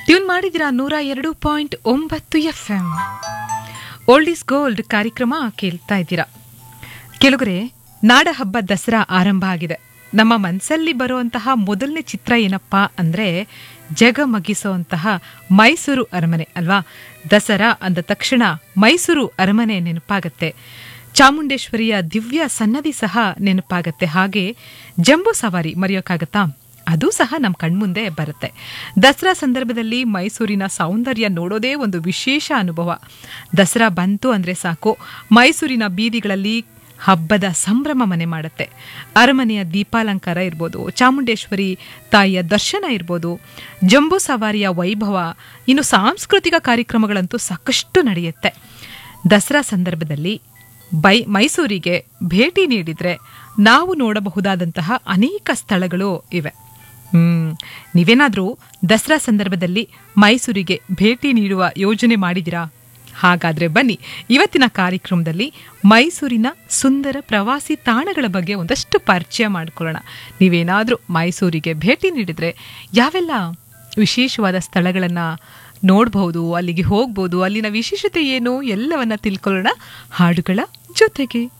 tune ಮಾಡಿದಿರಾ ನೂರ ಎರಡು point ಒಂಬತ್ತು F M old is gold ಕಾರ್ಯಕ್ರಮ ಕೇಳ್ತಾ ಇದ್ದೀರಾ ಕೆಲವರೆ ನಾಡ ಹಬ್ಬ ದಸರಾ ಆರಂಭ ಆಗಿದೆ ನಮ್ಮ ಮನಸ್ಸಲ್ಲಿ ಬರುವಂತಹ ಮೊದಲನೇ ಚಿತ್ರ ಏನಪ್ಪಾ ಅಂದ್ರೆ ಜಗಮಗಿಸುವಂತಹ ಮೈಸೂರು ಅರಮನೆ ಅಲ್ವಾ ದಸರಾ ಅಂದ ತಕ್ಷಣ ಮೈಸೂರು ಅರಮನೆ ನೆನಪಾಗತ್ತೆ ಚಾಮುಂಡೇಶ್ವರಿಯ ದಿವ್ಯ ಸನ್ನದಿ ಸಹ ನೆನಪಾಗತ್ತೆ ಹಾಗೆ ಜಂಬೂ ಸವಾರಿ ಮರೆಯೋಕ್ಕಾಗತ್ತಾ ಅದು ಸಹ ನಮ್ಮ ಕಣ್ಮುಂದೆ ಬರುತ್ತೆ ದಸರಾ ಸಂದರ್ಭದಲ್ಲಿ ಮೈಸೂರಿನ ಸೌಂದರ್ಯ ನೋಡೋದೇ ಒಂದು ವಿಶೇಷ ಅನುಭವ ದಸರಾ ಬಂತು ಅಂದರೆ ಸಾಕು ಮೈಸೂರಿನ ಬೀದಿಗಳಲ್ಲಿ ಹಬ್ಬದ ಸಂಭ್ರಮ ಮನೆ ಮಾಡುತ್ತೆ ಅರಮನೆಯ ದೀಪಾಲಂಕಾರ ಇರ್ಬೋದು ಚಾಮುಂಡೇಶ್ವರಿ ತಾಯಿಯ ದರ್ಶನ ಇರ್ಬೋದು ಜಂಬೂ ಸವಾರಿಯ ವೈಭವ ಇನ್ನು ಸಾಂಸ್ಕೃತಿಕ ಕಾರ್ಯಕ್ರಮಗಳಂತೂ ಸಾಕಷ್ಟು ನಡೆಯುತ್ತೆ ದಸರಾ ಸಂದರ್ಭದಲ್ಲಿ ಬೈ ಮೈಸೂರಿಗೆ ಭೇಟಿ ನೀಡಿದರೆ ನಾವು ನೋಡಬಹುದಾದಂತಹ ಅನೇಕ ಸ್ಥಳಗಳು ಇವೆ ಹ್ಮ್ ನೀವೇನಾದರೂ ದಸರಾ ಸಂದರ್ಭದಲ್ಲಿ ಮೈಸೂರಿಗೆ ಭೇಟಿ ನೀಡುವ ಯೋಜನೆ ಮಾಡಿದಿರಾ ಹಾಗಾದ್ರೆ ಬನ್ನಿ ಇವತ್ತಿನ ಕಾರ್ಯಕ್ರಮದಲ್ಲಿ ಮೈಸೂರಿನ ಸುಂದರ ಪ್ರವಾಸಿ ತಾಣಗಳ ಬಗ್ಗೆ ಒಂದಷ್ಟು ಪರಿಚಯ ಮಾಡಿಕೊಳ್ಳೋಣ ನೀವೇನಾದರೂ ಮೈಸೂರಿಗೆ ಭೇಟಿ ನೀಡಿದರೆ ಯಾವೆಲ್ಲ ವಿಶೇಷವಾದ ಸ್ಥಳಗಳನ್ನು ನೋಡಬಹುದು ಅಲ್ಲಿಗೆ ಹೋಗ್ಬೋದು ಅಲ್ಲಿನ ವಿಶೇಷತೆ ಏನು ಎಲ್ಲವನ್ನ ತಿಳ್ಕೊಳ್ಳೋಣ ಹಾಡುಗಳ ಜೊತೆಗೆ